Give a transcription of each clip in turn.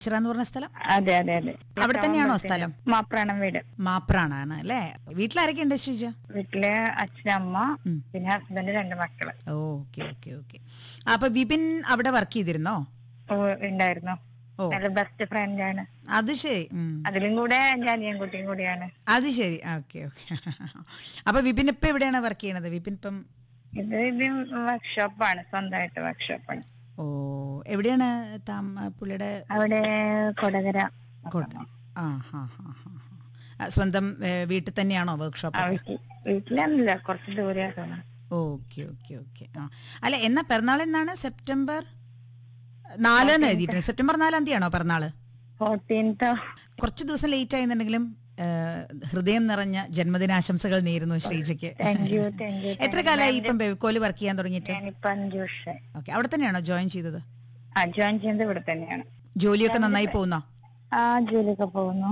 ചിറ എന്ന് പറഞ്ഞ സ്ഥലം അതെ അതെ അതെ അവിടെ തന്നെയാണോ സ്ഥലം മാപ്രാണം വീട് മാപ്രാണാണ് അല്ലേ വീട്ടിലാരൊക്കെ ഉണ്ട് ശ്രീജ വീട്ടില് അച്ഛനമ്മ ഉം. പിന്നെ ഹസ്ബൻഡ് രണ്ട് മക്കള് ഓക്കെ ഓക്കെ ഓക്കെ അപ്പൊ വിപിൻ അവിടെ വർക്ക് ചെയ്തിരുന്നോ ഓ, ഉണ്ടായിരുന്നു ഓ നല്ല ബെസ്റ്റ് ഫ്രണ്ട് ആണ് അത് ശരി ഉം. അതിലും കൂടെ എന്റെ അനിയൻകുട്ടിയും കൂടിയാണ് അത് ശരി ഓക്കെ ഓക്കെ അപ്പൊ വിപിൻ ഇപ്പൊ എവിടെയാണ് വർക്ക് ചെയ്യണത് വിപിൻ ഇപ്പം ഇത് ഇത് വർക്ക്ഷോപ്പാണ് സ്വന്തമായിട്ട് വർക്ക്ഷോപ്പാണ് ഓ എവിടെയാണ് താമ പുള്ളിയുടെ അവിടെ കൊടകര കോട്ട ആ ഹാ ഹാ ഹാ ഹാ. സ്വന്തം ഏ, വീട്ടിൽ തന്നെയാണോ വർക്ക്ഷോപ്പ് ആ, വീട്ടിൽ വീട്ടിലൊന്നുമില്ല കുറച്ച് ദൂരെയാണ് ഓക്കെ ഓക്കെ ഓക്കെ ആ അല്ല എന്നാ പിറന്നാൾ എന്നാണ് സെപ്റ്റംബർ നാലെന്ന് എഴുതിയിട്ടുണ്ട് സെപ്റ്റംബർ നാലാം തീയതി ആണോ പിറന്നാള് ഫോർട്ടീൻത്തോ കുറച്ച് ദിവസം ലേറ്റ് ആയെന്നുണ്ടെങ്കിലും ഏ, ഹൃദയം നിറഞ്ഞ ജന്മദിനാശംസകൾ നേരുന്നു ശ്രീജയ്ക്ക് താങ്ക് യു താങ്ക് യു എത്ര കാലമായി ഇപ്പം ബെവിക്കോല് വർക്ക് ചെയ്യാൻ തുടങ്ങിയിട്ട് ഞാനിപ്പോ അഞ്ചു വർഷം ഓക്കെ അവിടെ തന്നെയാണോ ജോയിൻ ചെയ്തത് ആ ജോയിൻ ചെയ്യുന്നത് ഇവിടെ തന്നെയാണ് ജോലിയൊക്കെ നന്നായി പോകുന്നോ ആ ജോലിയൊക്കെ പോകുന്നു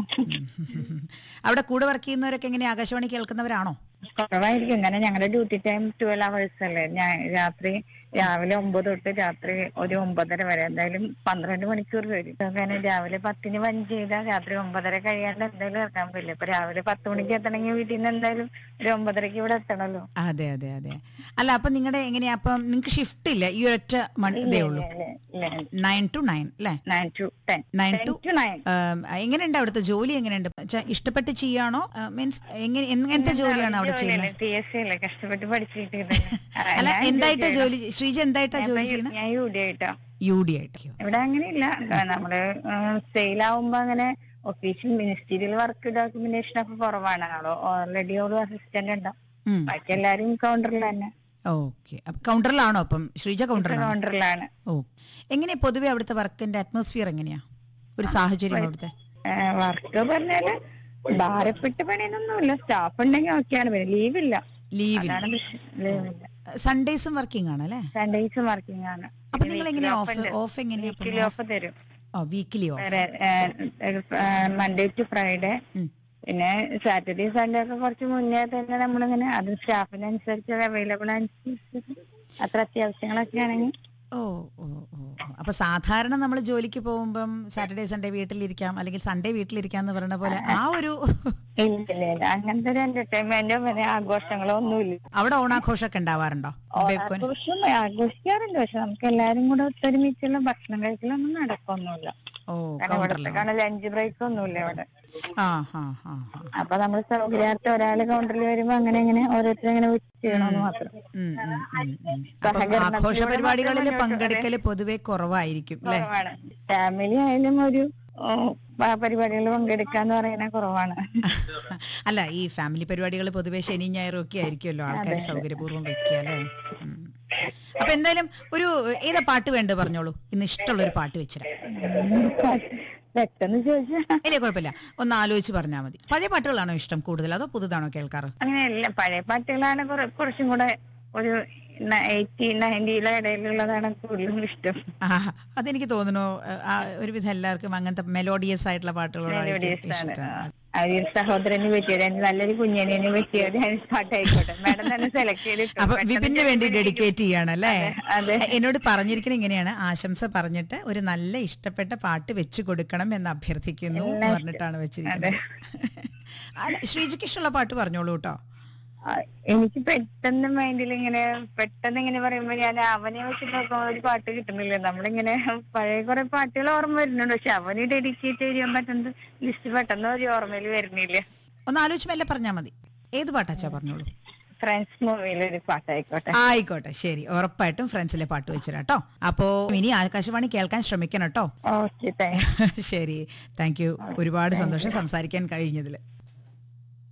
അവിടെ കൂടെ വർക്ക് ചെയ്യുന്നവരൊക്കെ എങ്ങനെ ആകാശവാണി കേൾക്കുന്നവരാണോ കുറവായിരിക്കും കാരണം ഞങ്ങളുടെ ഡ്യൂട്ടി ടൈം ട്വൽവ് അവേഴ്സ് അല്ലേ ഞാൻ രാത്രി രാവിലെ ഒമ്പത് തൊട്ട് രാത്രി ഒരു ഒമ്പതര വരെ എന്തായാലും പന്ത്രണ്ട് മണിക്കൂർ വരും കാരണം രാവിലെ പത്തിന് പഞ്ച് ചെയ്താൽ രാത്രി ഒമ്പതര കഴിയാണ്ട് എന്തായാലും ഇറക്കാൻ പറ്റില്ല ഇപ്പൊ രാവിലെ പത്ത് മണിക്ക് എത്തണമെങ്കിൽ വീട്ടിൽ നിന്ന് എന്തായാലും ഒരു ഒമ്പതരക്ക് ഇവിടെ എത്തണല്ലോ അതെ അതെ അതെ അല്ല അപ്പൊ നിങ്ങളുടെ എങ്ങനെയാ അപ്പം നിങ്ങൾക്ക് ഷിഫ്റ്റ് ഇല്ല ഈ ഒറ്റ മണി ഇതേ ഉള്ളൂ നയൻ ടു നയൻ അല്ലേ nine two ten nine ten two two nine എങ്ങനെയുണ്ട് അവിടുത്തെ ജോലി എങ്ങനെയുണ്ട് ച്ചാ, ഇഷ്ടപ്പെട്ട് ചെയ്യാണോ മീൻസ് എങ്ങനെ എങ്ങനത്തെ ജോലിയാണ് അവിടെ ചെയ്യുന്നത് പി എസ് സി അല്ലേ കഷ്ടപ്പെട്ട് പഠിച്ചിട്ട് ഇതല്ലേ. ആ, അല്ല ഞാൻ എന്തായിട്ടാ enjoy ജോലി ശ്രീജ എന്തായിട്ടാ ചെയ്യണം. ജോലി ഞാൻ ചെയ്യണത് ഞാൻ യു ഡി ആയിട്ടാ യു ഡി ആയിട്ട് ഇവിടെ അങ്ങനെയില്ല നമ്മള് സെയിൽ ആവുമ്പോ അങ്ങനെ ഒഫീഷ്യൽ മിനിസ്റ്റീരിയൽ വർക്ക് ഡോക്യുമെന്റേഷൻ ഒക്കെ കുറവാണ് അവിടെ ഓൾറെഡി ഒരു അസിസ്റ്റന്റ് ഉണ്ടാവും ബാക്കി എല്ലാരും കൗണ്ടറിൽ തന്നെ ഓക്കെ അപ്പൊ കൗണ്ടറിലാണോ അപ്പം ശ്രീജ കൗണ്ടറിലാണോ കൗണ്ടറിലാണ് ഓ എങ്ങനെയാ പൊതുവെ അവിടുത്തെ വർക്കിന്റെ അറ്റ്മോസ്ഫിയർ എങ്ങനെയാ ഒരു സാഹചര്യം അവിടുത്തെ വർക്ക് പറഞ്ഞാല് ഭാരപ്പെട്ട് പണിയൊന്നുമില്ല സ്റ്റാഫ് ഉണ്ടെങ്കിൽ ഓക്കെയാണ് പിന്നെ ലീവില്ല ലീവിൽ അതാണ് ലീവില്ല സൺഡേസും വർക്കിംഗ് ആണ് അല്ലേ സൺഡേസും വർക്കിംഗ് ആണ് അപ്പൊ നിങ്ങൾ എങ്ങനെയാ ഓഫ് ഓഫ് എങ്ങനെയാ വീക്കിലി ഓഫ് തരും ഓ weekly off Monday to Friday പിന്നെ സാറ്റർഡേ സൺഡേ ഒക്കെ കുറച്ച് മുന്നേ തന്നെ നമ്മളിങ്ങനെ അത് സ്റ്റാഫിനനുസരിച്ച് അവൈലബിൾ അനുസരിച്ച് അത്ര അത്യാവശ്യങ്ങളൊക്കെ ആണെങ്കിൽ ഓ ഓ ഓ ഓ. അപ്പൊ സാധാരണ നമ്മൾ ജോലിക്ക് പോകുമ്പം സാറ്റർഡേ സൺഡേ വീട്ടിലിരിക്കാം അല്ലെങ്കിൽ സൺഡേ വീട്ടിലിരിക്കാം എന്ന് പറയുന്ന പോലെ ആ ഒരു ഇല്ല ഇല്ല ഇല്ല അങ്ങനത്തെ ഒരു എന്റർടൈൻമെന്റോ പിന്നെ ആഘോഷങ്ങളോ ഒന്നുമില്ല അവിടെ ഓണാഘോഷമൊക്കെ ഉണ്ടാവാറുണ്ടോ ബേക്കോൻ ആഘോഷം ആഘോഷിക്കാറുണ്ട് പക്ഷെ നമുക്ക് എല്ലാരും കൂടെ ഒത്തൊരുമിച്ചുള്ള ഭക്ഷണം കഴിക്കലൊന്നും നടക്കൊന്നുമില്ല ഓ കാരണം ഇവിടുത്തെ കൗണ്ടറിലോ കാരണം ലഞ്ച് ബ്രേക്ക് ഒന്നുമില്ല ഇവിടെ ആ ഹാ ഹാ ഹാ അപ്പൊ നമ്മൾ സൗകര്യാർത്ഥം ഒരാള് കൗണ്ടറിൽ വരുമ്പോ അങ്ങനെ ഇങ്ങനെ ഓരോരുത്തരും അങ്ങനെ വെച്ച് ചെയ്യണമെന്ന് മാത്രം ഉം, ഉം, ഉം, ഉം. അപ്പം സഹകരണത്തിലൂടെ ആഘോഷ പരിപാടികളിൽ മാത്രമേ പങ്കെടുക്കൽ പൊതുവെ കുറവായിരിക്കും അല്ലെ കുറവാണ് ഫാമിലി ആയാലും ഒരു പരിപാടികൾ പങ്കെടുക്കാന്ന് പറയുന്നത് കുറവാണ് അല്ല ഈ ഫാമിലി പരിപാടികൾ പൊതുവെ ശനി ഞായറും ഒക്കെ ആയിരിക്കുമല്ലോ ആൾക്കാർ സൗകര്യപൂർവ്വം വെക്കുക അല്ലേ ഉം. അപ്പൊ എന്തായാലും ഒരു ഏതാ പാട്ട് വേണ്ടത് പറഞ്ഞോളൂ ഇന്ന് ഇഷ്ടമുള്ള ഒരു പാട്ട് വെച്ചിരാം പെട്ടെന്ന് ചോദിച്ചാ ഇല്ല കുഴപ്പമില്ല ഒന്ന് ആലോചിച്ച് പറഞ്ഞാൽ മതി പഴയ പാട്ടുകളാണോ ഇഷ്ടം കൂടുതൽ അതോ പുതുതാണോ കേൾക്കാറ് അങ്ങനെയല്ല പഴയ പാട്ടുകളാണ് കുറെ- കുറച്ചും കൂടെ ഒരു എയ്റ്റി നയൻറ്റിയിലെ ഇടയിലുള്ളതാണ് കൂടുതലും ഇഷ്ടം ആ അതെനിക്ക് തോന്നുന്നു ആ, ഒരുവിധം എല്ലാവർക്കും അങ്ങനത്തെ മെലോഡിയസ് ആയിട്ടുള്ള പാട്ടുകളോടായിരിക്കും Melodious ആണ്. ഇഷ്ടം ആ ഒരു സഹോദരന് പറ്റിയത് എനിക്ക് നല്ലൊരു കുഞ്ഞനിയന് പറ്റിയത് പാട്ടായിക്കോട്ടെ മാഡം തന്നെ സെലക്ട് ചെയ്തിട്ടു അപ്പൊ വിപിന് വേണ്ടി ഡെഡിക്കേറ്റ് ചെയ്യാണ് അല്ലേ അതെ. എന്നോട് പറഞ്ഞിരിക്കുന്നത് ഇങ്ങനെയാണ് ആശംസ പറഞ്ഞിട്ട് ഒരു നല്ല ഇഷ്ടപ്പെട്ട പാട്ട് വെച്ചു കൊടുക്കണം എന്ന് അഭ്യർത്ഥിക്കുന്നു എന്ന് പറഞ്ഞിട്ടാണ് വെച്ചിരിക്കുന്നത് അല്ല, ശ്രീജിക്ക് ഇഷ്ടമുള്ള പാട്ട് പറഞ്ഞോളൂ കേട്ടോ ആ, എനിക്ക് പെട്ടെന്ന് മൈൻഡിൽ ഇങ്ങനെ പെട്ടെന്ന് ഇങ്ങനെ പറയുമ്പോ ഞാൻ അവനെ വെച്ച് നോക്കുമ്പോ ഒരു പാട്ട് കിട്ടുന്നില്ല നമ്മളിങ്ങനെ പഴയ കുറെ പാട്ടുകൾ ഓർമ്മ വരുന്നുണ്ട് പക്ഷെ അവന് ഡെഡിക്കേറ്റ് ചെയ്യാൻ പറ്റുന്നത് ലിസ്റ്റ് പെട്ടെന്ന് ഒരു ഓർമ്മയിൽ വരുന്നില്ല ഒന്ന് ആലോചിച്ച് മെല്ലെ പറഞ്ഞാൽ മതി ഏത് പാട്ടാച്ചാ പറഞ്ഞോളൂ ഫ്രണ്ട്സ് മൂവിയിലെ ഒരു പാട്ടായിക്കോട്ടെ ആയിക്കോട്ടെ ശരി ഉറപ്പായിട്ടും ഫ്രണ്ട്സിലെ പാട്ട് വെച്ചിരാട്ടോ അപ്പോ ഇനി ആകാശവാണി കേൾക്കാൻ ശ്രമിക്കണം കേട്ടോ ഓക്കെ താങ്ക് ശരി താങ്ക് യു ഒരുപാട് സന്തോഷം സംസാരിക്കാൻ കഴിഞ്ഞതിൽ